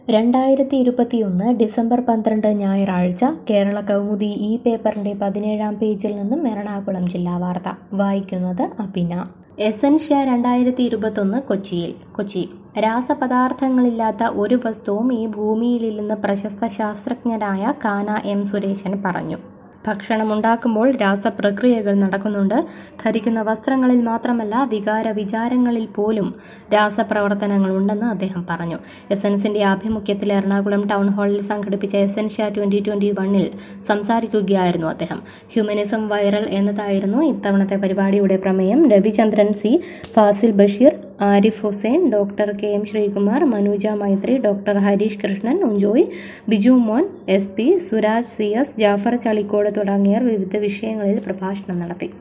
രണ്ടായിരത്തി ഇരുപത്തിയൊന്ന് ഡിസംബർ പന്ത്രണ്ട് ഞായറാഴ്ച കേരള കൗമുദി ഈ പേപ്പറിന്റെ പതിനേഴാം പേജിൽ നിന്നും എറണാകുളം ജില്ലാ വാർത്ത വായിക്കുന്നത് അപിന എസൻഷ്യ രണ്ടായിരത്തി ഇരുപത്തൊന്ന് കൊച്ചിയിൽ കൊച്ചി രാസപദാർത്ഥങ്ങളില്ലാത്ത ഒരു വസ്തുവും ഈ ഭൂമിയിലില്ലെന്ന് പ്രശസ്ത ശാസ്ത്രജ്ഞനായ കാന എം സുരേശൻ പറഞ്ഞു ഭക്ഷണമുണ്ടാക്കുമ്പോൾ രാസപ്രക്രിയകൾ നടക്കുന്നുണ്ട് ധരിക്കുന്ന വസ്ത്രങ്ങളിൽ മാത്രമല്ല വികാര വിചാരങ്ങളിൽ പോലും രാസപ്രവർത്തനങ്ങൾ ഉണ്ടെന്ന് അദ്ദേഹം പറഞ്ഞു എസൻസിന്റെ ആഭിമുഖ്യത്തിൽ എറണാകുളം ടൗൺ ഹാളിൽ സംഘടിപ്പിച്ച എസൻഷ്യ ട്വന്റി ട്വന്റി വണ്ണിൽ സംസാരിക്കുകയായിരുന്നു അദ്ദേഹം ഹ്യൂമനിസം വൈറൽ എന്നതായിരുന്നു ഇത്തവണത്തെ പരിപാടിയുടെ പ്രമേയം Ravichandran C Fazil Basheer Arif Hussain doctor K M Sreekumar Manuja Maithri doctor Harish Krishnan ഉഞ്ചോയ് Bijumon S P Suraj C S Jafar Chalikkode തുടങ്ങിയവർ വിവിധ വിഷയങ്ങളിൽ പ്രഭാഷണം നടത്തി